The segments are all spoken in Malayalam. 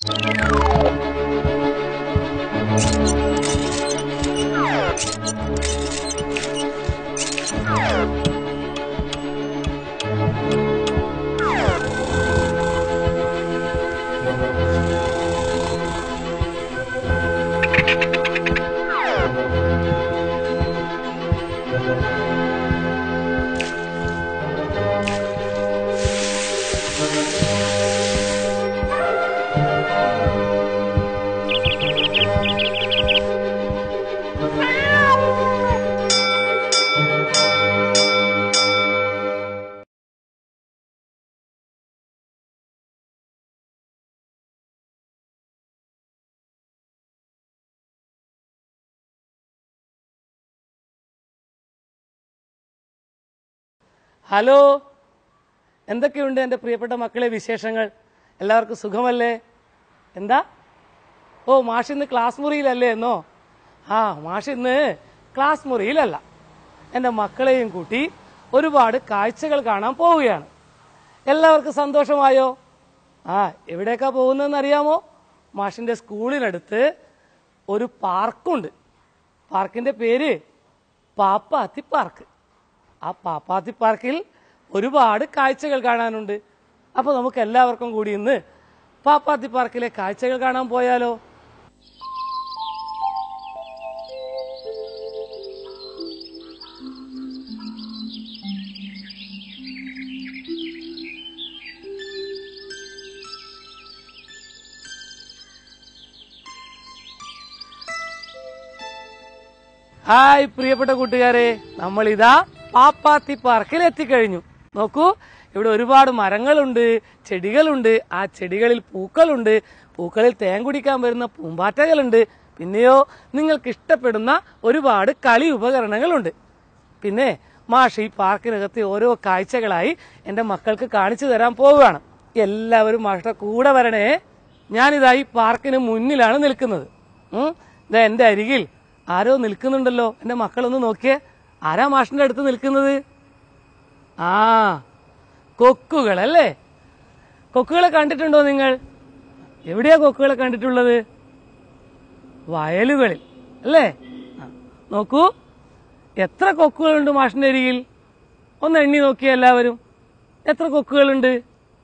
ഹലോ എന്തൊക്കെയുണ്ട് എൻ്റെ പ്രിയപ്പെട്ട മക്കളെ വിശേഷങ്ങൾ എല്ലാവർക്കും സുഖമല്ലേ എന്താ ഓ മാഷ് ഇന്ന് ക്ലാസ് മുറിയിലല്ലേ എന്നോ ആ മാഷ് ഇന്ന് ക്ലാസ് മുറിയിലല്ല എൻ്റെ മക്കളെയും കൂട്ടി ഒരുപാട് കാഴ്ചകൾ കാണാൻ പോവുകയാണ് എല്ലാവർക്കും സന്തോഷമായോ ആ എവിടേക്കാ പോകുന്നതെന്ന് അറിയാമോ മാഷിൻ്റെ സ്കൂളിനടുത്ത് ഒരു പാർക്കുണ്ട് പാർക്കിന്റെ പേര് പാപ്പാത്തി പാർക്ക് ആ പാപ്പാത്തി പാർക്കിൽ ഒരുപാട് കാഴ്ചകൾ കാണാനുണ്ട് അപ്പൊ നമുക്ക് എല്ലാവർക്കും കൂടി ഇന്ന് പാപ്പാത്തി പാർക്കിലെ കാഴ്ചകൾ കാണാൻ പോയാലോ ഹായ് പ്രിയപ്പെട്ട കൂട്ടുകാരെ നമ്മൾ ഇതാ പാപ്പാത്തി പാർക്കിൽ എത്തിക്കഴിഞ്ഞു നോക്കൂ ഇവിടെ ഒരുപാട് മരങ്ങളുണ്ട് ചെടികളുണ്ട് ആ ചെടികളിൽ പൂക്കളുണ്ട് പൂക്കളിൽ തേൻ കുടിക്കാൻ വരുന്ന പൂമ്പാറ്റകളുണ്ട് പിന്നെയോ നിങ്ങൾക്ക് ഇഷ്ടപ്പെടുന്ന ഒരുപാട് കളി ഉപകരണങ്ങളുണ്ട് പിന്നെ മാഷ് ഈ പാർക്കിനകത്തെ ഓരോ കാഴ്ചകളായി എൻ്റെ മക്കൾക്ക് കാണിച്ചു തരാൻ പോവുകയാണ് എല്ലാവരും മാഷിന്റെ കൂടെ വരണേ ഞാനിതാ ഈ പാർക്കിന് മുന്നിലാണ് നിൽക്കുന്നത് ഉം. ദാ എൻ്റെ അരികിൽ ആരോ നിൽക്കുന്നുണ്ടല്ലോ എൻ്റെ മക്കളൊന്ന് നോക്കിയേ ആരാ മാഷിന്റെ അടുത്ത് നിൽക്കുന്നത് ആ കൊക്കുകൾ അല്ലേ കൊക്കുകളെ കണ്ടിട്ടുണ്ടോ നിങ്ങൾ എവിടെയാ കൊക്കുകളെ കണ്ടിട്ടുള്ളത് വയലുകളിൽ അല്ലേ ആ, നോക്കൂ എത്ര കൊക്കുകളുണ്ട് മാഷിന്റെ അരികിൽ ഒന്ന് എണ്ണി നോക്കിയ എല്ലാവരും എത്ര കൊക്കുകളുണ്ട്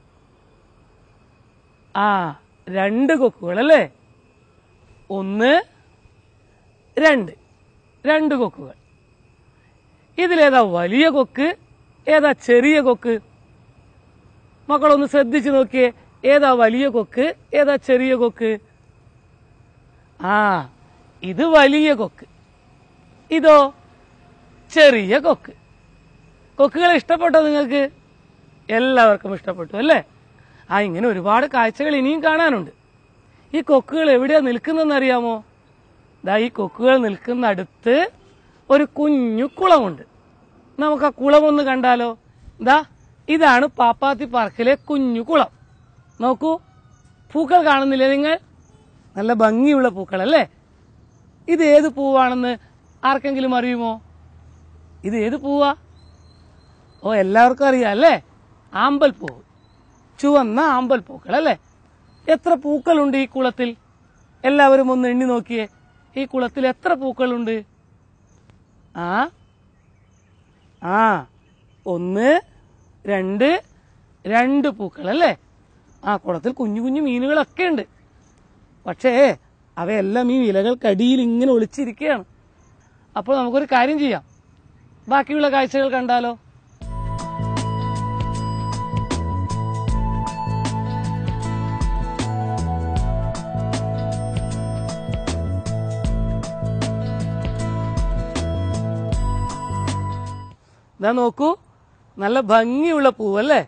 ആ രണ്ട് കൊക്കുകൾ അല്ലേ ഒന്ന് രണ്ട് രണ്ട് കൊക്കുകൾ ഇതിലേതാ വലിയ കൊക്ക് ഏതാ ചെറിയ കൊക്ക് മക്കളൊന്ന് ശ്രദ്ധിച്ചു നോക്കിയേ ഏതാ വലിയ കൊക്ക് ഏതാ ചെറിയ കൊക്ക് ആ ഇത് വലിയ കൊക്ക് ഇതോ ചെറിയ കൊക്ക് കൊക്കുകൾ ഇഷ്ടപ്പെട്ടോ നിങ്ങൾക്ക് എല്ലാവർക്കും ഇഷ്ടപ്പെട്ടു അല്ലേ ആ ഇങ്ങനെ ഒരുപാട് കാഴ്ചകൾ ഇനിയും കാണാനുണ്ട് ഈ കൊക്കുകൾ എവിടെയാ നിൽക്കുന്നതെന്ന് അറിയാമോ ദാ ഈ കൊക്കുകൾ നിൽക്കുന്ന അടുത്ത് ഒരു കുഞ്ഞു കുളമുണ്ട് നമുക്ക് ആ കുളം ഒന്ന് കണ്ടാലോ ദാ ഇതാണ് പാപ്പാത്തി പാർക്കിലെ കുഞ്ഞു കുളം നോക്കൂ പൂക്കൾ കാണുന്നില്ലേ നിങ്ങൾ നല്ല ഭംഗിയുള്ള പൂക്കൾ അല്ലേ ഇത് ഏത് പൂവാണെന്ന് ആർക്കെങ്കിലും അറിയുമോ ഇത് ഏത് പൂവാ ഓ എല്ലാവർക്കും അറിയാം അല്ലേ ആമ്പൽ പൂവ് ചുവന്ന ആമ്പൽ പൂക്കൾ അല്ലേ എത്ര പൂക്കളുണ്ട് ഈ കുളത്തിൽ എല്ലാവരും ഒന്ന് എണ്ണി നോക്കിയേ ഈ കുളത്തിൽ എത്ര പൂക്കളുണ്ട് ആ ആ ഒന്ന് രണ്ട് രണ്ട് പൂക്കൾ അല്ലേ ആ കുളത്തിൽ കുഞ്ഞു കുഞ്ഞു മീനുകളൊക്കെ ഉണ്ട് പക്ഷേ അവയെല്ലാം ഈ ഇലകൾക്കടിയിൽ ഇങ്ങനെ ഒളിച്ചിരിക്കുകയാണ് അപ്പോൾ നമുക്കൊരു കാര്യം ചെയ്യാം ബാക്കിയുള്ള കാഴ്ചകൾ കണ്ടാലോ ഇതാ നോക്കൂ നല്ല ഭംഗിയുള്ള പൂവല്ലേ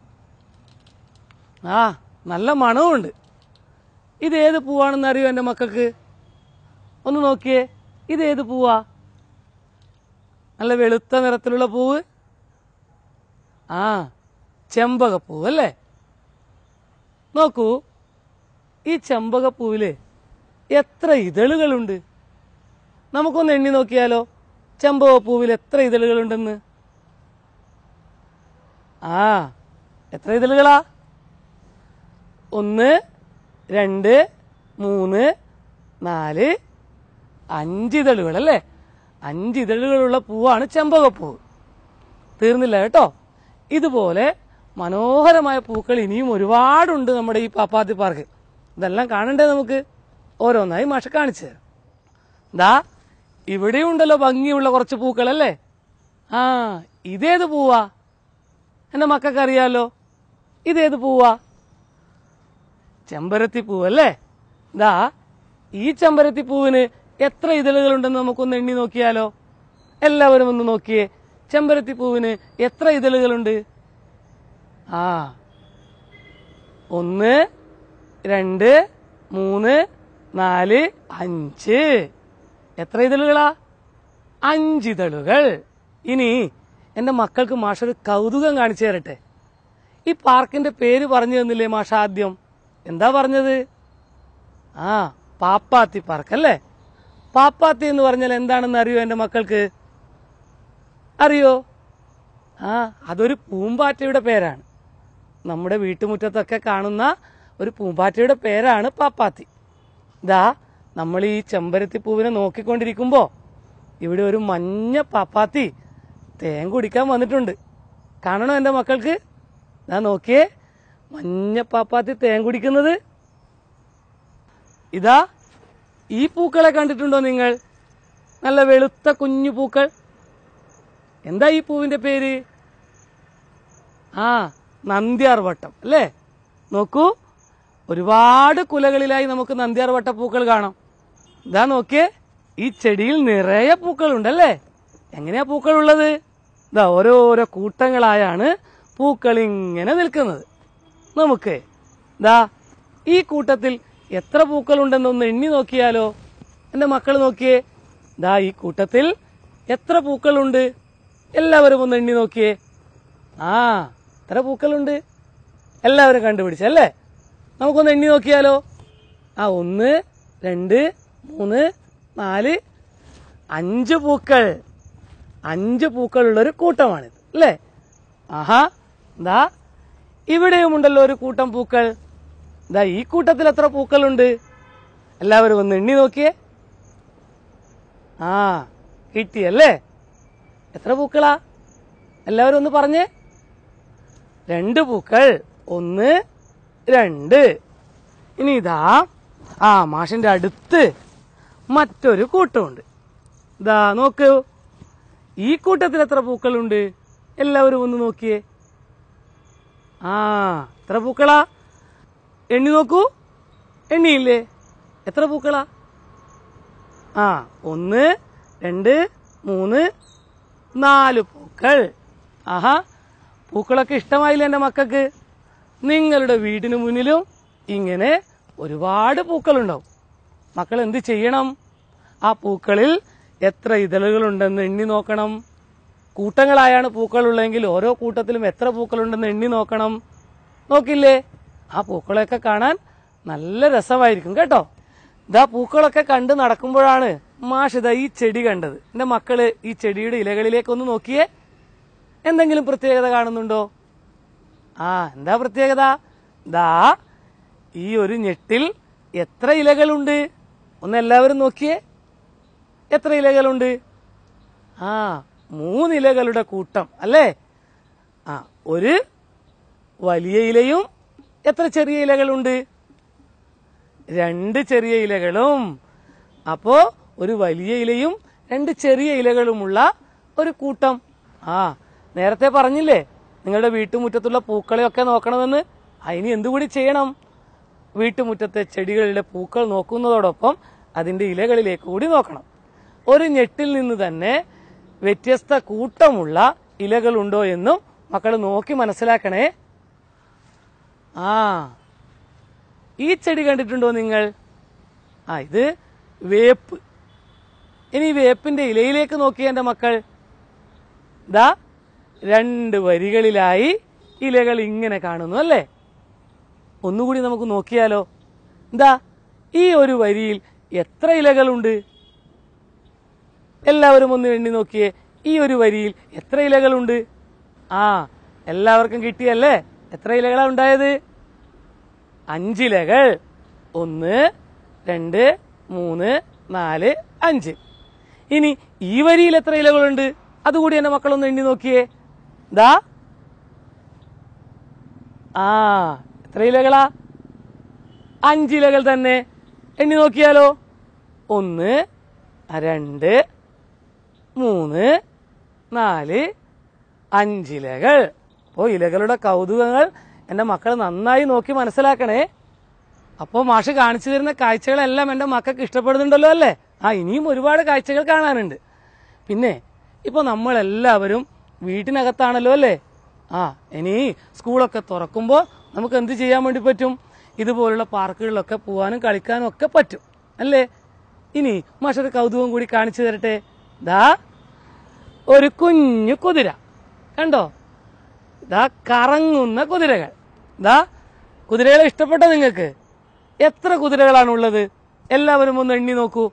ആ നല്ല മണവുമുണ്ട് ഇത് ഏത് പൂവാണെന്ന് അറിയോ എൻ്റെ മക്കൾക്ക് ഒന്ന് നോക്കിയേ ഇത് ഏത് പൂവാ നല്ല വെളുത്ത നിറത്തിലുള്ള പൂവ് ആ ചെമ്പകപ്പൂവ് അല്ലേ നോക്കൂ ഈ ചെമ്പകപ്പൂവില് എത്ര ഇതളുകളുണ്ട് നമുക്കൊന്ന് എണ്ണി നോക്കിയാലോ ചെമ്പകപ്പൂവിൽ എത്ര ഇതളുകളുണ്ടെന്ന് ആ എത്ര ഇതളുകളാ ഒന്ന് രണ്ട് മൂന്ന് നാല് അഞ്ചിതളുകൾ അല്ലേ അഞ്ചിതളുകളുള്ള പൂവാണ് ചെമ്പകപ്പൂവ് തീർന്നില്ല കേട്ടോ ഇതുപോലെ മനോഹരമായ പൂക്കൾ ഇനിയും ഒരുപാടുണ്ട് നമ്മുടെ ഈ പാപ്പാത്തി പാർക്ക് ഇതെല്ലാം കാണണ്ടേ നമുക്ക് ഓരോന്നായി മാഷ കാണിച്ചു തരാം ദാ ഇവിടെയുണ്ടല്ലോ ഭംഗിയുള്ള കുറച്ച് പൂക്കളല്ലേ ആ ഇതേത് പൂവാ എന്റെ മക്കൾക്ക് അറിയാലോ ഇതേത് പൂവാ ചെമ്പരത്തി പൂവല്ലേ ദാ ഈ ചെമ്പരത്തി പൂവിന് എത്ര ഇതളുകളുണ്ടെന്ന് നമുക്കൊന്ന് എണ്ണി നോക്കിയാലോ എല്ലാവരും ഒന്ന് നോക്കിയേ ചെമ്പരത്തി പൂവിന് എത്ര ഇതളുകളുണ്ട് ആ ഒന്ന് രണ്ട് മൂന്ന് നാല് അഞ്ച് എത്ര ഇതളുകളാ അഞ്ചിതളുകൾ ഇനി എന്റെ മക്കൾക്ക് മാഷ ഒരു കൗതുകം കാണിച്ചു തരട്ടെ ഈ പാർക്കിന്റെ പേര് പറഞ്ഞു തന്നില്ലേ മാഷ ആദ്യം എന്താ പറഞ്ഞത് ആ പാപ്പാത്തി പാർക്ക് അല്ലേ പാപ്പാത്തി എന്ന് പറഞ്ഞാൽ എന്താണെന്ന് അറിയോ എന്റെ മക്കൾക്ക് അറിയോ ആ അതൊരു പൂമ്പാറ്റയുടെ പേരാണ് നമ്മുടെ വീട്ടുമുറ്റത്തൊക്കെ കാണുന്ന ഒരു പൂമ്പാറ്റയുടെ പേരാണ് പാപ്പാത്തി ഇതാ നമ്മൾ ഈ ചെമ്പരത്തി പൂവിനെ നോക്കിക്കൊണ്ടിരിക്കുമ്പോ ഇവിടെ ഒരു മഞ്ഞ പാപ്പാത്തി തേൻ കുടിക്കാൻ വന്നിട്ടുണ്ട് കാണണോ എന്റെ മക്കൾക്ക് ഞാൻ നോക്കിയേ മഞ്ഞ പാപ്പാത്തി തേൻ കുടിക്കുന്നത് ഇതാ ഈ പൂക്കളെ കണ്ടിട്ടുണ്ടോ നിങ്ങൾ നല്ല വെളുത്ത കുഞ്ഞു പൂക്കൾ എന്താ ഈ പൂവിന്റെ പേര് ആ നന്ദ്യാർ വട്ടം അല്ലേ നോക്കൂ ഒരുപാട് കുലകളിലായി നമുക്ക് നന്ദ്യാർ വട്ട പൂക്കൾ കാണാം ഇതാ നോക്കിയേ ഈ ചെടിയിൽ നിറയെ പൂക്കളുണ്ടല്ലേ എങ്ങനെയാ പൂക്കൾ ഉള്ളത് ഇതാ ഓരോരോ കൂട്ടങ്ങളായാണ് പൂക്കൾ ഇങ്ങനെ നിൽക്കുന്നത് നമുക്ക് ദാ ഈ കൂട്ടത്തിൽ എത്ര പൂക്കളുണ്ടെന്നൊന്ന് എണ്ണി നോക്കിയാലോ എന്റെ മക്കൾ നോക്കിയേ ദാ ഈ കൂട്ടത്തിൽ എത്ര പൂക്കളുണ്ട് എല്ലാവരും ഒന്ന് എണ്ണി നോക്കിയേ ആ എത്ര പൂക്കളുണ്ട് എല്ലാവരും കണ്ടുപിടിച്ചല്ലേ നമുക്കൊന്ന് എണ്ണി നോക്കിയാലോ ആ ഒന്ന് രണ്ട് മൂന്ന് നാല് അഞ്ച് പൂക്കൾ അഞ്ച് പൂക്കളുള്ള ഒരു കൂട്ടമാണിത് അല്ലേ ആഹാ ദാ ഇവിടെയുമുണ്ടല്ലോ ഒരു കൂട്ടം പൂക്കൾ ദാ ഈ കൂട്ടത്തിൽ എത്ര പൂക്കളുണ്ട് എല്ലാവരും ഒന്ന് എണ്ണി നോക്കിയേ ആ കിട്ടിയല്ലേ എത്ര പൂക്കളാ എല്ലാവരും ഒന്ന് പറഞ്ഞേ രണ്ട് പൂക്കൾ ഒന്ന് രണ്ട് ഇനി ഇതാ ആ മാഷിന്റെ അടുത്ത് മറ്റൊരു കൂട്ടമുണ്ട് ഇതാ നോക്കൂ ഈ കൂട്ടത്തിൽ എത്ര പൂക്കളുണ്ട് എല്ലാവരും ഒന്ന് നോക്കിയേ ആ എത്ര പൂക്കളാ എണ്ണി നോക്കൂ എണ്ണിയില്ലേ എത്ര പൂക്കളാ ആ ഒന്ന് രണ്ട് മൂന്ന് നാല് പൂക്കൾ ആഹാ പൂക്കളൊക്കെ ഇഷ്ടമായില്ല എന്റെ മക്കൾക്ക് നിങ്ങളുടെ വീടിന് മുന്നിലും ഇങ്ങനെ ഒരുപാട് പൂക്കളുണ്ടാവും മക്കൾ എന്ത് ചെയ്യണം ആ പൂക്കളിൽ എത്ര ഇതളുകളുണ്ടെന്ന് എണ്ണി നോക്കണം കൂട്ടങ്ങളായാണ് പൂക്കളുള്ളതെങ്കിൽ ഓരോ കൂട്ടത്തിലും എത്ര പൂക്കളുണ്ടെന്ന് എണ്ണി നോക്കണം നോക്കില്ലേ ആ പൂക്കളെയൊക്കെ കാണാൻ നല്ല രസമായിരിക്കും കേട്ടോ ഇതാ പൂക്കളൊക്കെ കണ്ട് നടക്കുമ്പോഴാണ് മാഷ് ഇതാ ഈ ചെടി കണ്ടത് എന്റെ മക്കള് ഈ ചെടിയുടെ ഇലകളിലേക്ക് ഒന്ന് നോക്കിയേ എന്തെങ്കിലും പ്രത്യേകത കാണുന്നുണ്ടോ ആ എന്താ പ്രത്യേകത ദാ ഈ ഒരു ഞെട്ടിൽ എത്ര ഇലകളുണ്ട് ഒന്ന് എല്ലാവരും നോക്കിയേ എത്ര ഇലകളുണ്ട് ആ മൂന്ന് ഇലകളുടെ കൂട്ടം അല്ലേ ആ ഒരു വലിയ ഇലയും എത്ര ചെറിയ ഇലകളുണ്ട് രണ്ട് ചെറിയ ഇലകളും അപ്പോ ഒരു വലിയ ഇലയും രണ്ട് ചെറിയ ഇലകളുമുള്ള ഒരു കൂട്ടം ആ നേരത്തെ പറഞ്ഞില്ലേ നിങ്ങളുടെ വീട്ടുമുറ്റത്തുള്ള പൂക്കളെയൊക്കെ നോക്കണമെന്ന് അതിന് എന്തുകൂടി ചെയ്യണം വീട്ടുമുറ്റത്തെ ചെടികളിലെ പൂക്കൾ നോക്കുന്നതോടൊപ്പം അതിന്റെ ഇലകളിലേക്ക് കൂടി നോക്കണം ഒരു ഞെട്ടിൽ നിന്ന് തന്നെ വ്യത്യസ്ത കൂട്ടമുള്ള ഇലകളുണ്ടോ എന്നും മക്കൾ നോക്കി മനസ്സിലാക്കണേ ആ ഈ ചെടി കണ്ടിട്ടുണ്ടോ നിങ്ങൾ ആ ഇത് വേപ്പ് ഇനി ഈ വേപ്പിന്റെ ഇലയിലേക്ക് നോക്കിയ എന്റെ മക്കൾ ദാ രണ്ട് വരികളിലായി ഇലകൾ ഇങ്ങനെ കാണുന്നു അല്ലേ ഒന്നുകൂടി നമുക്ക് നോക്കിയാലോ എന്താ ഈ ഒരു വരിയിൽ എത്ര ഇലകളുണ്ട് എല്ലാവരും ഒന്ന് എണ്ണി നോക്കിയേ ഈ ഒരു വരിയിൽ എത്ര ഇലകളുണ്ട് ആ എല്ലാവർക്കും കിട്ടിയല്ലേ എത്ര ഇലകളാ ഉണ്ടായത് അഞ്ചിലകൾ ഒന്ന് രണ്ട് മൂന്ന് നാല് അഞ്ച് ഇനി ഈ വരിയിൽ എത്ര ഇലകളുണ്ട് അതുകൂടി എന്റെ മക്കളൊന്ന് എണ്ണി നോക്കിയേ ദാ ആ എത്ര ഇലകളാ അഞ്ചിലകൾ തന്നെ എണ്ണി നോക്കിയാലോ ഒന്ന് രണ്ട് മൂന്ന് നാല് അഞ്ചിലകൾ അപ്പോൾ ഇലകളുടെ കൗതുകങ്ങൾ എൻ്റെ മക്കൾ നന്നായി നോക്കി മനസ്സിലാക്കണേ അപ്പോൾ മാഷ് കാണിച്ചു തരുന്ന കാഴ്ചകളെല്ലാം എൻ്റെ മക്കൾക്ക് ഇഷ്ടപ്പെടുന്നുണ്ടല്ലോ അല്ലേ ആ ഇനിയും ഒരുപാട് കാഴ്ചകൾ കാണാനുണ്ട് പിന്നെ ഇപ്പോൾ നമ്മളെല്ലാവരും വീട്ടിനകത്താണല്ലോ അല്ലേ ആ ഇനി സ്കൂളൊക്കെ തുറക്കുമ്പോൾ നമുക്ക് എന്ത് ചെയ്യാൻ വേണ്ടി പറ്റും ഇതുപോലുള്ള പാർക്കുകളിലൊക്കെ പോകാനും കളിക്കാനും ഒക്കെ പറ്റും അല്ലേ ഇനി മാഷൊരു കൗതുകം കൂടി കാണിച്ചു തരട്ടെ ദാ ഒരു കുഞ്ഞു കുതിര കണ്ടോ ദാ കറങ്ങുന്ന കുതിരകൾ ദാ കുതിരകളെ ഇഷ്ടപ്പെട്ടോ നിങ്ങൾക്ക് എത്ര കുതിരകളാണ് ഉള്ളത് എല്ലാവരും ഒന്ന് എണ്ണി നോക്കൂ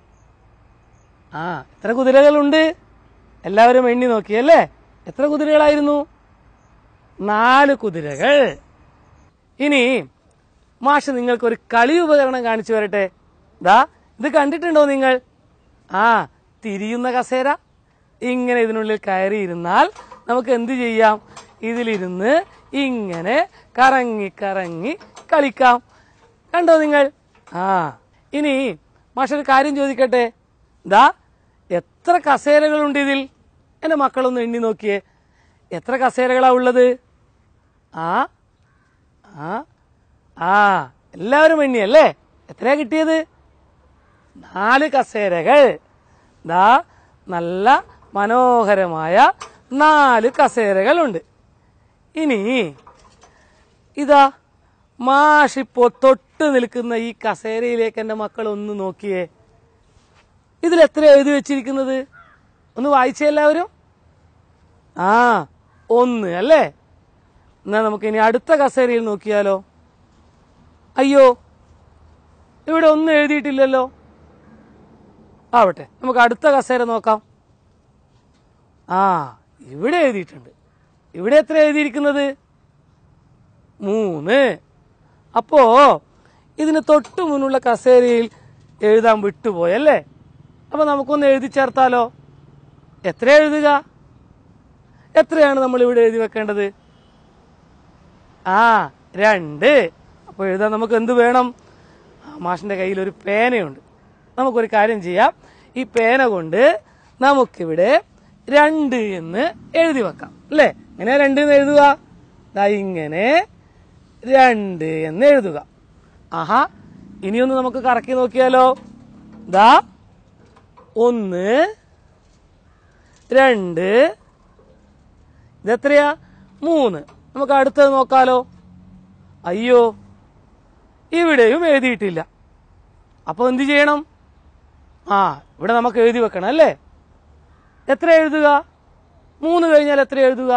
ആ എത്ര കുതിരകളുണ്ട് എല്ലാവരും എണ്ണി നോക്കി അല്ലേ എത്ര കുതിരകളായിരുന്നു നാല് കുതിരകൾ ഇനി മാഷ് നിങ്ങൾക്ക് ഒരു കളി ഉപകരണം കാണിച്ചു വരട്ടെ ദാ ഇത് കണ്ടിട്ടുണ്ടോ നിങ്ങൾ ആ തിരിയുന്ന കസേര ഇങ്ങനെ ഇതിനുള്ളിൽ കയറിയിരുന്നാൽ നമുക്ക് എന്ത് ചെയ്യാം ഇതിലിരുന്ന് ഇങ്ങനെ കറങ്ങി കറങ്ങി കളിക്കാം കണ്ടോ നിങ്ങൾ ആ ഇനി മാഷൊരു കാര്യം ചോദിക്കട്ടെ ദാ എത്ര കസേരകളുണ്ട് ഇതിൽ എന്റെ മക്കളൊന്ന് എണ്ണി നോക്കിയേ എത്ര കസേരകളാ ഉള്ളത് ആ ആ ആ എല്ലാവരും എണ്ണിയല്ലേ എത്രയാ കിട്ടിയത് നാല് കസേരകൾ ദാ നല്ല മനോഹരമായ നാല് കസേരകളുണ്ട് ഇനി ഇതാ മാഷിപ്പോ തൊട്ട് നിൽക്കുന്ന ഈ കസേരയിലേക്ക് എൻ്റെ മക്കൾ ഒന്ന് നോക്കിയേ ഇതിൽ എത്ര എഴുതി വെച്ചിരിക്കുന്നത് ഒന്ന് വായിച്ചേ എല്ലാവരും ആ ഒന്ന് അല്ലേ എന്നാ നമുക്ക് ഇനി അടുത്ത കസേരയിൽ നോക്കിയാലോ അയ്യോ ഇവിടെ ഒന്നും എഴുതിയിട്ടില്ലല്ലോ ആവട്ടെ നമുക്ക് അടുത്ത കസേര നോക്കാം ആ ഇവിടെ എഴുതിയിട്ടുണ്ട് ഇവിടെ എത്ര എഴുതിയിരിക്കുന്നത് മൂന്ന് അപ്പോ ഇതിന് തൊട്ടു മുന്നുള്ള കസേരയിൽ എഴുതാൻ വിട്ടുപോയല്ലേ അപ്പൊ നമുക്കൊന്ന് എഴുതി ചേർത്താലോ എത്ര എഴുതുക എത്രയാണ് നമ്മൾ ഇവിടെ എഴുതി വെക്കേണ്ടത് ആ രണ്ട് അപ്പോൾ എഴുതാൻ നമുക്ക് എന്ത് വേണം ആ, മാഷിന്റെ കയ്യിൽ ഒരു പേനയുണ്ട് നമുക്കൊരു കാര്യം ചെയ്യാം ഈ പേന കൊണ്ട് നമുക്കിവിടെ രണ്ട് എന്ന് എഴുതി വെക്കാം അല്ലേ എങ്ങനെയാ രണ്ട് എന്ന് എഴുതുക ദാ ഇങ്ങനെ രണ്ട് എന്ന് എഴുതുക ആഹാ ഇനിയൊന്ന് നമുക്ക് കറക്കി നോക്കിയാലോ ദാ ഒന്ന് രണ്ട് ഇതെത്രയാ മൂന്ന് നമുക്ക് അടുത്തത് നോക്കാലോ അയ്യോ ഇവിടെയും എഴുതിയിട്ടില്ല അപ്പൊ എന്ത് ചെയ്യണം ആ ഇവിടെ നമുക്ക് എഴുതി വെക്കണം അല്ലേ എത്ര എഴുതുക മൂന്ന് കഴിഞ്ഞാൽ എത്ര എഴുതുക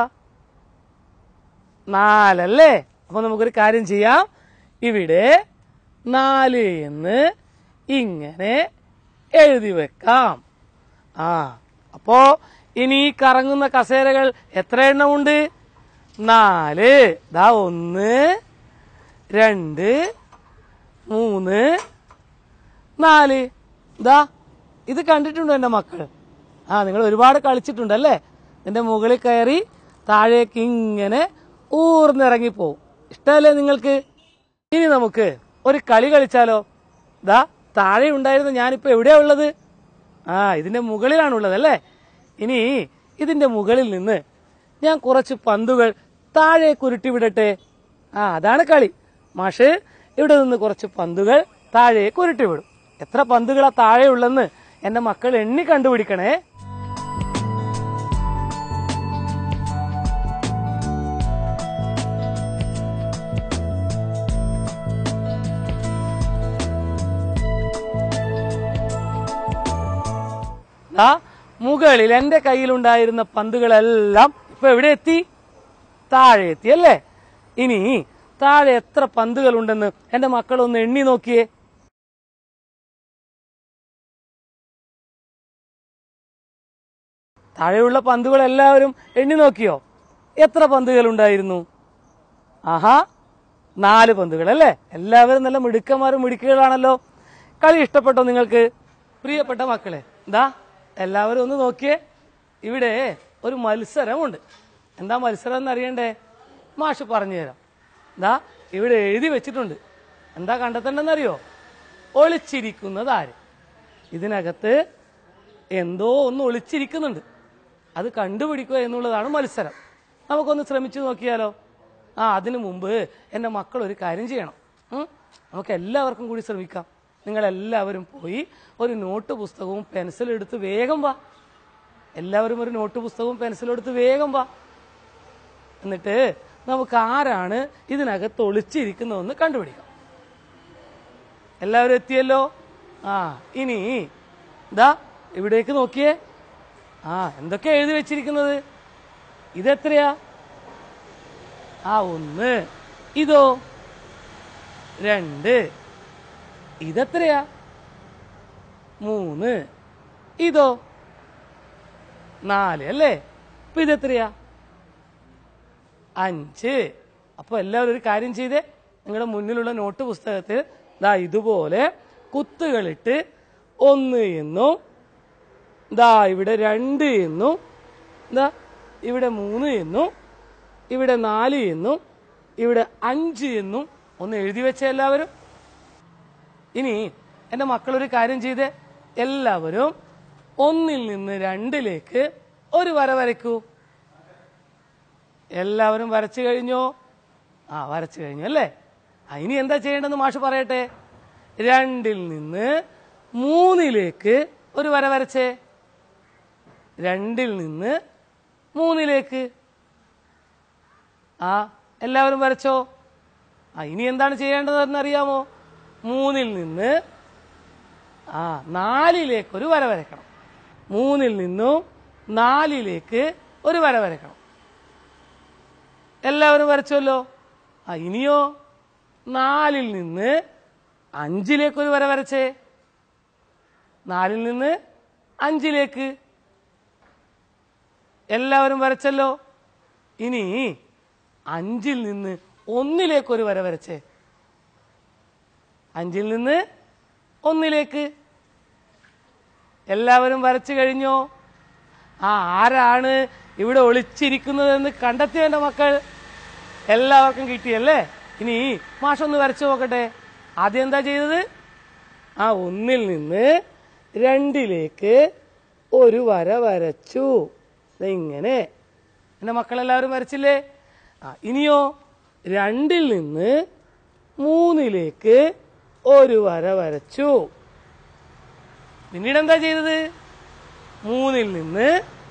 നാലല്ലേ അപ്പൊ നമുക്കൊരു കാര്യം ചെയ്യാം ഇവിടെ നാല് എന്ന് ഇങ്ങനെ എഴുതി വെക്കാം ആ അപ്പോ ഇനി ഈ കറങ്ങുന്ന കസേരകൾ എത്ര എണ്ണമുണ്ട് നാല് ദാ ഒന്ന് രണ്ട് മൂന്ന് നാല് ദാ ഇത് കണ്ടിട്ടുണ്ടോ എൻ്റെ മക്കൾ ആ നിങ്ങൾ ഒരുപാട് കളിച്ചിട്ടുണ്ടല്ലേ എൻ്റെ മുകളിൽ കയറി താഴേക്ക് ഇങ്ങനെ ഊർന്നിറങ്ങിപ്പോവും ഇഷ്ടമല്ലേ നിങ്ങൾക്ക് ഇനി നമുക്ക് ഒരു കളി കളിച്ചാലോ ദാ താഴെ ഉണ്ടായിരുന്ന ഞാനിപ്പോ എവിടെയാ ഉള്ളത് ആ ഇതിന്റെ മുകളിലാണുള്ളത് അല്ലേ ഇനി ഇതിന്റെ മുകളിൽ നിന്ന് ഞാൻ കുറച്ച് പന്തുകൾ താഴേക്ക് ഉരുട്ടി വിടട്ടെ ആ അതാണ് കളി മാഷ് ഇവിടെ നിന്ന് കുറച്ച് പന്തുകൾ താഴേക്ക് ഉരുട്ടി വിടും എത്ര പന്തുകളാ താഴെ ഉള്ളെന്ന് എന്റെ മക്കൾ എണ്ണി കണ്ടുപിടിക്കണേ ആ മുകളിൽ എന്റെ കയ്യിലുണ്ടായിരുന്ന പന്തുകളെല്ലാം ഇപ്പൊ എവിടെ എത്തി താഴെ എത്തി അല്ലേ ഇനി താഴെ എത്ര പന്തുകൾ ഉണ്ടെന്ന് എന്റെ മക്കളൊന്ന് എണ്ണി നോക്കിയേ താഴെയുള്ള പന്തുകൾ എല്ലാവരും എണ്ണി നോക്കിയോ എത്ര പന്തുകൾ ഉണ്ടായിരുന്നു ആഹാ നാല് പന്തുകൾ അല്ലേ എല്ലാവരും നല്ല മിടുക്കന്മാരും മിടുക്കുകളാണല്ലോ കളി ഇഷ്ടപ്പെട്ടോ നിങ്ങൾക്ക് പ്രിയപ്പെട്ട മക്കളെ എന്താ എല്ലാവരും ഒന്ന് നോക്കിയേ ഇവിടെ ഒരു മത്സരമുണ്ട് എന്താ മത്സരം എന്ന് അറിയണ്ടേ മാഷ് പറഞ്ഞു തരാം എന്താ ഇവിടെ എഴുതി വെച്ചിട്ടുണ്ട് എന്താ കണ്ടെത്തേണ്ടെന്നറിയോ ഒളിച്ചിരിക്കുന്നത് ആര് ഇതിനകത്ത് എന്തോ ഒന്ന് ഒളിച്ചിരിക്കുന്നുണ്ട് അത് കണ്ടുപിടിക്കുക എന്നുള്ളതാണ് മത്സരം നമുക്കൊന്ന് ശ്രമിച്ചു നോക്കിയാലോ ആ അതിനു മുമ്പ് എൻ്റെ മക്കൾ ഒരു കാര്യം ചെയ്യണം ഉം? നമുക്ക് എല്ലാവർക്കും കൂടി ശ്രമിക്കാം നിങ്ങളെല്ലാവരും പോയി ഒരു നോട്ട് പുസ്തകവും പെൻസിലും എടുത്ത് വേഗം വാ എല്ലാവരും ഒരു നോട്ട് പുസ്തകവും പെൻസിലും എടുത്ത് വേഗം വാ എന്നിട്ട് നമുക്ക് ആരാണ് ഇതിനകത്ത് ഒളിച്ചിരിക്കുന്നതെന്ന് കണ്ടുപിടിക്കാം എല്ലാവരും എത്തിയല്ലോ ആ ഇനി ഇതാ ഇവിടേക്ക് നോക്കിയേ ആ എന്തൊക്കെ എഴുതി വെച്ചിരിക്കുന്നത് ഇതെത്രയാ ആ ഒന്ന് ഇതോ രണ്ട് ഇതെത്രയാ മൂന്ന് ഇതോ നാല് അല്ലേ അപ്പൊ ഇതെത്രയാ അഞ്ച് അപ്പൊ എല്ലാവരും ഒരു കാര്യം ചെയ്തേ നിങ്ങളുടെ മുന്നിലുള്ള നോട്ട് പുസ്തകത്തിൽ ദാ ഇതുപോലെ കുത്തുകളിട്ട് ഒന്ന് എന്നും ദാ ഇവിടെ രണ്ട് എന്നും ദാ ഇവിടെ മൂന്ന് എന്നും ഇവിടെ നാല് എന്നും ഇവിടെ അഞ്ച് എന്നും ഒന്ന് എഴുതി വെച്ച എല്ലാവരും ഇനി എൻ്റെ മക്കളൊരു കാര്യം ചെയ്തേ എല്ലാവരും ഒന്നിൽ നിന്ന് രണ്ടിലേക്ക് ഒരു വര വരയ്ക്കൂ എല്ലാവരും വരച്ചു കഴിഞ്ഞോ ആ വരച്ചു കഴിഞ്ഞു അല്ലേ ആ ഇനി എന്താ ചെയ്യേണ്ടതെന്ന് മാഷ് പറയട്ടെ രണ്ടിൽ നിന്ന് മൂന്നിലേക്ക് ഒരു വര വരച്ചേ രണ്ടിൽ നിന്ന് മൂന്നിലേക്ക് ആ എല്ലാവരും വരച്ചോ ആ ഇനി എന്താണ് ചെയ്യേണ്ടതെന്ന് അറിയാമോ മൂന്നിൽ നിന്ന് ആ നാലിലേക്ക് ഒരു വര വരയ്ക്കണം മൂന്നിൽ നിന്നും നാലിലേക്ക് ഒരു വര വരയ്ക്കണം എല്ലാവരും വരച്ചല്ലോ ആ ഇനിയോ നാലിൽ നിന്ന് അഞ്ചിലേക്ക് ഒരു വര വരച്ചേ നാലിൽ നിന്ന് അഞ്ചിലേക്ക് എല്ലാവരും വരച്ചല്ലോ ഇനി അഞ്ചിൽ നിന്ന് ഒന്നിലേക്ക് ഒരു വര വരച്ചേ അഞ്ചിൽ നിന്ന് ഒന്നിലേക്ക് എല്ലാവരും വരച്ചു കഴിഞ്ഞോ ആ ആരാണ് ഇവിടെ ഒളിച്ചിരിക്കുന്നതെന്ന് കണ്ടെത്തിയ മക്കൾ എല്ലാവർക്കും കിട്ടിയല്ലേ ഇനി മാഷൊന്ന് വരച്ചു നോക്കട്ടെ ആദ്യം എന്താ ചെയ്തത് ആ ഒന്നിൽ നിന്ന് രണ്ടിലേക്ക് ഒരു വര വരച്ചു ദേ ഇങ്ങനെ എന്റെ മക്കളെല്ലാവരും വരച്ചില്ലേ ആ ഇനിയോ രണ്ടിൽ നിന്ന് മൂന്നിലേക്ക് ഒരു വര വരച്ചു പിന്നീട് എന്താ ചെയ്തത് മൂന്നിൽ നിന്ന്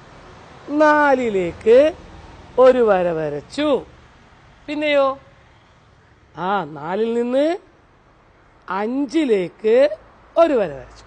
നാലിലേക്ക് ഒരു വര വരച്ചു പിന്നെയോ ആ നാലിൽ നിന്ന് അഞ്ചിലേക്ക് ഒരു വര വരച്ചു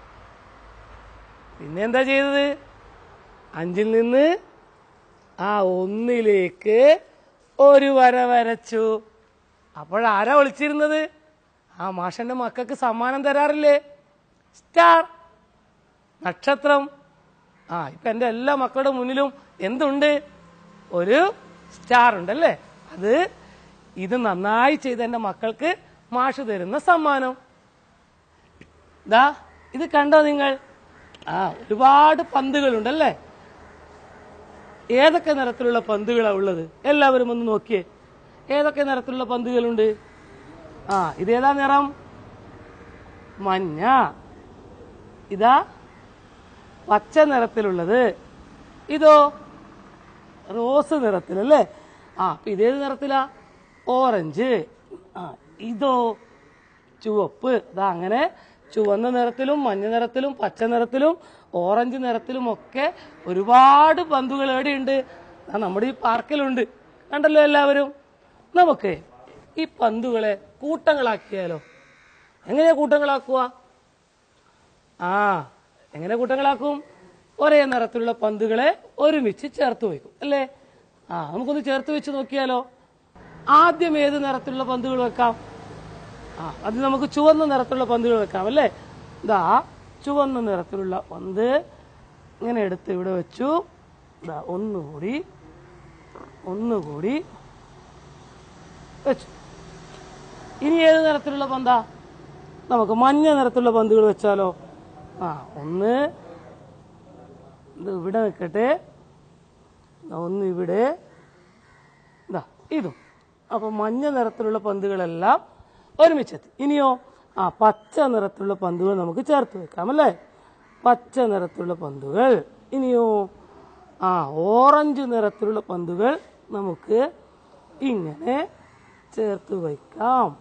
പിന്നെ എന്താ ചെയ്തത് അഞ്ചിൽ നിന്ന് ആ ഒന്നിലേക്ക് ഒരു വര വരച്ചു അപ്പോഴാരാ വിളിച്ചിരുന്നത് ആ മാഷന്റെ മക്കൾക്ക് സമ്മാനം തരാറില്ലേ സ്റ്റാർ നക്ഷത്രം ആ ഇപ്പൊ എന്റെ എല്ലാ മക്കളുടെ മുന്നിലും എന്തുണ്ട് ഒരു സ്റ്റാർ ഉണ്ടല്ലേ അത് ഇത് നന്നായി ചെയ്ത എന്റെ മക്കൾക്ക് മാഷ് തരുന്ന സമ്മാനം ദാ ഇത് കണ്ടോ നിങ്ങൾ ആ ഒരുപാട് പന്തുകളുണ്ടല്ലേ ഏതൊക്കെ നിറത്തിലുള്ള പന്തുകളാ ഉള്ളത് എല്ലാവരും ഒന്ന് നോക്കിയേ ഏതൊക്കെ നിറത്തിലുള്ള പന്തുകളുണ്ട് ആ ഇതേതാ നിറം മഞ്ഞ ഇതാ പച്ച നിറത്തിലുള്ളത് ഇതോ റോസ് നിറത്തിലല്ലേ ആ അപ്പൊ ഇതേത് നിറത്തിലാ ഓറഞ്ച് ആ ഇതോ ചുവപ്പ് ഇതാ അങ്ങനെ ചുവന്ന നിറത്തിലും മഞ്ഞ നിറത്തിലും പച്ച നിറത്തിലും ഓറഞ്ച് നിറത്തിലും ഒക്കെ ഒരുപാട് പന്തുകൾ എവിടെയുണ്ട് ആ നമ്മുടെ ഈ പാർക്കിലുണ്ട് കണ്ടല്ലോ എല്ലാവരും നമുക്ക് ഈ പന്തുകളെ കൂട്ടങ്ങളാക്കിയാലോ എങ്ങനെയാ കൂട്ടങ്ങളാക്കുക ആ എങ്ങനെ കൂട്ടങ്ങളാക്കും ഒരേ നിറത്തിലുള്ള പന്തുകളെ ഒരുമിച്ച് ചേർത്ത് വയ്ക്കും അല്ലേ ആ നമുക്കൊന്ന് ചേർത്ത് വെച്ച് നോക്കിയാലോ ആദ്യം ഏത് നിറത്തിലുള്ള പന്തുകൾ വെക്കാം ആ അത് നമുക്ക് ചുവന്ന നിറത്തിലുള്ള പന്തുകൾ വെക്കാം അല്ലേ ഇതാ ചുവന്ന നിറത്തിലുള്ള പന്ത് ഇങ്ങനെ എടുത്ത് ഇവിടെ വെച്ചു ഇതാ ഒന്നുകൂടി ഒന്നുകൂടി വെച്ചു ഇനി ഏത് നിറത്തിലുള്ള പന്താ നമുക്ക് മഞ്ഞ നിറത്തിലുള്ള പന്തുകൾ വെച്ചാലോ ആ ഒന്ന് ഇത് ഇവിടെ നിൽക്കട്ടെ ദാ ഒന്ന് ഇവിടെ ഇതാ ഇതും അപ്പൊ മഞ്ഞ നിറത്തിലുള്ള പന്തുകളെല്ലാം ഒരുമിച്ചെത്തി ഇനിയോ ആ പച്ച നിറത്തിലുള്ള പന്തുകൾ നമുക്ക് ചേർത്ത് വെക്കാം അല്ലേ പച്ച നിറത്തിലുള്ള പന്തുകൾ ഇനിയോ ആ ഓറഞ്ച് നിറത്തിലുള്ള പന്തുകൾ നമുക്ക് ഇങ്ങനെ ചേർത്ത് വയ്ക്കാം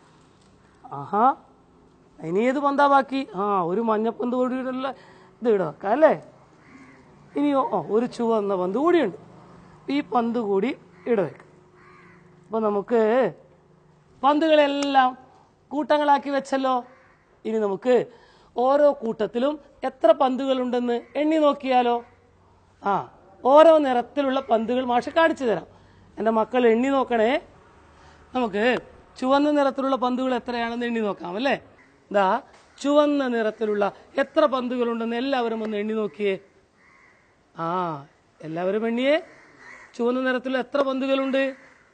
ആഹാ ഇനി ഏത് പന്താ ബാക്കി ആ ഒരു മഞ്ഞപ്പന്ത് കൂടിയുള്ള ഇത് ഇവിടെ വെക്കാം അല്ലേ ഇനിയോ ഓ ഒരു ചുവന്ന പന്ത് കൂടിയുണ്ട് ഈ പന്ത് കൂടി ഇവിടെ വെക്കാം അപ്പൊ നമുക്ക് പന്തുകളെല്ലാം കൂട്ടങ്ങളാക്കി വെച്ചല്ലോ ഇനി നമുക്ക് ഓരോ കൂട്ടത്തിലും എത്ര പന്തുകളുണ്ടെന്ന് എണ്ണി നോക്കിയാലോ ആ ഓരോ നിറത്തിലുള്ള പന്തുകൾ മാഷ് കാണിച്ചു തരാം എൻ്റെ മക്കൾ എണ്ണി നോക്കണേ നമുക്ക് ചുവന്ന നിറത്തിലുള്ള പന്തുകൾ എത്രയാണെന്ന് എണ്ണി നോക്കാം അല്ലേ ഇതാ ചുവന്ന നിറത്തിലുള്ള എത്ര പന്തുകളുണ്ടെന്ന് എല്ലാവരും ഒന്ന് എണ്ണി നോക്കിയേ ആ എല്ലാവരും എണ്ണിയേ ചുവന്ന നിറത്തിലുള്ള എത്ര പന്തുകളുണ്ട്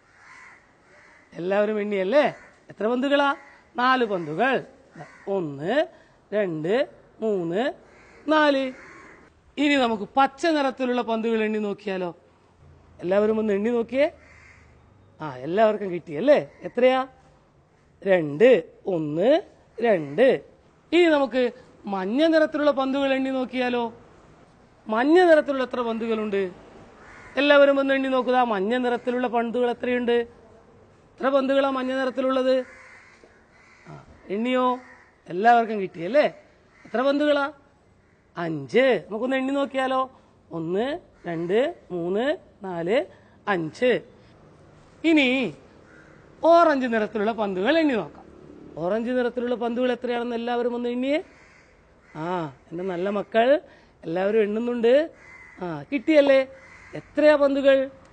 എല്ലാവരും എണ്ണിയല്ലേ എത്ര പന്തുകളാ നാല് പന്തുകൾ ഒന്ന് രണ്ട് മൂന്ന് നാല് ഇനി നമുക്ക് പച്ച നിറത്തിലുള്ള പന്തുകൾ എണ്ണി നോക്കിയാലോ എല്ലാവരും ഒന്ന് എണ്ണി നോക്കിയേ ആ എല്ലാവർക്കും കിട്ടിയല്ലേ എത്രയാ രണ്ട് ഒന്ന് രണ്ട് ഇനി നമുക്ക് മഞ്ഞ നിറത്തിലുള്ള പന്തുകൾ എണ്ണി നോക്കിയാലോ മഞ്ഞ നിറത്തിലുള്ള എത്ര പന്തുകളുണ്ട് എല്ലാവരും ഒന്ന് എണ്ണി നോക്കുക മഞ്ഞ നിറത്തിലുള്ള പന്തുകൾ എത്രയുണ്ട് എത്ര പന്തുകളാ മഞ്ഞ നിറത്തിലുള്ളത് ആ, എണ്ണിയോ എല്ലാവർക്കും കിട്ടിയല്ലേ എത്ര പന്തുകളാ അഞ്ച് നമുക്കൊന്ന് എണ്ണി നോക്കിയാലോ ഒന്ന് രണ്ട് മൂന്ന് നാല് അഞ്ച് ഇനി ഓറഞ്ച് നിറത്തിലുള്ള പന്തുകൾ എണ്ണി നോക്കാം ഓറഞ്ച് നിറത്തിലുള്ള പന്തുകൾ എത്രയാണെന്ന് എല്ലാവരും ഒന്ന് എണ്ണിയേ ആ എൻ്റെ നല്ല മക്കൾ എല്ലാവരും എണ്ണുന്നുണ്ട് ആ കിട്ടിയല്ലേ എത്രയാ പന്തുകൾ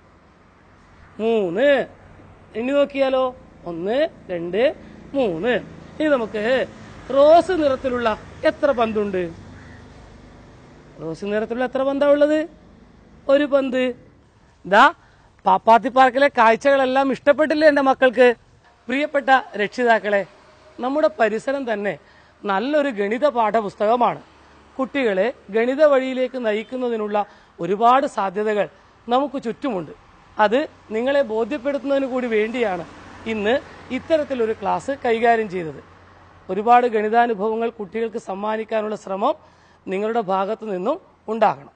മൂന്ന് എണ്ണി നോക്കിയാലോ ഒന്ന് രണ്ട് മൂന്ന് ഇനി നമുക്ക് റോസ് നിറത്തിലുള്ള എത്ര പന്തുണ്ട് റോസ് നിറത്തിലുള്ള എത്ര പന്താ ഉള്ളത് ഒരു പന്ത് ഇതാ പാപ്പാത്തി പാർക്കിലെ കാഴ്ചകളെല്ലാം ഇഷ്ടപ്പെട്ടില്ലേ എൻ്റെ മക്കൾക്ക് പ്രിയപ്പെട്ട രക്ഷിതാക്കളെ നമ്മുടെ പരിസരം തന്നെ നല്ലൊരു ഗണിത പാഠപുസ്തകമാണ് കുട്ടികളെ ഗണിത വഴിയിലേക്ക് നയിക്കുന്നതിനുള്ള ഒരുപാട് സാധ്യതകൾ നമുക്ക് ചുറ്റുമുണ്ട് അത് നിങ്ങളെ ബോധ്യപ്പെടുത്തുന്നതിന് കൂടി വേണ്ടിയാണ് ഇന്ന് ഇത്തരത്തിലൊരു ക്ലാസ് കൈകാര്യം ചെയ്തത് ഒരുപാട് ഗണിതാനുഭവങ്ങൾ കുട്ടികൾക്ക് സമ്മാനിക്കാനുള്ള ശ്രമം നിങ്ങളുടെ ഭാഗത്തു നിന്നും ഉണ്ടാകണം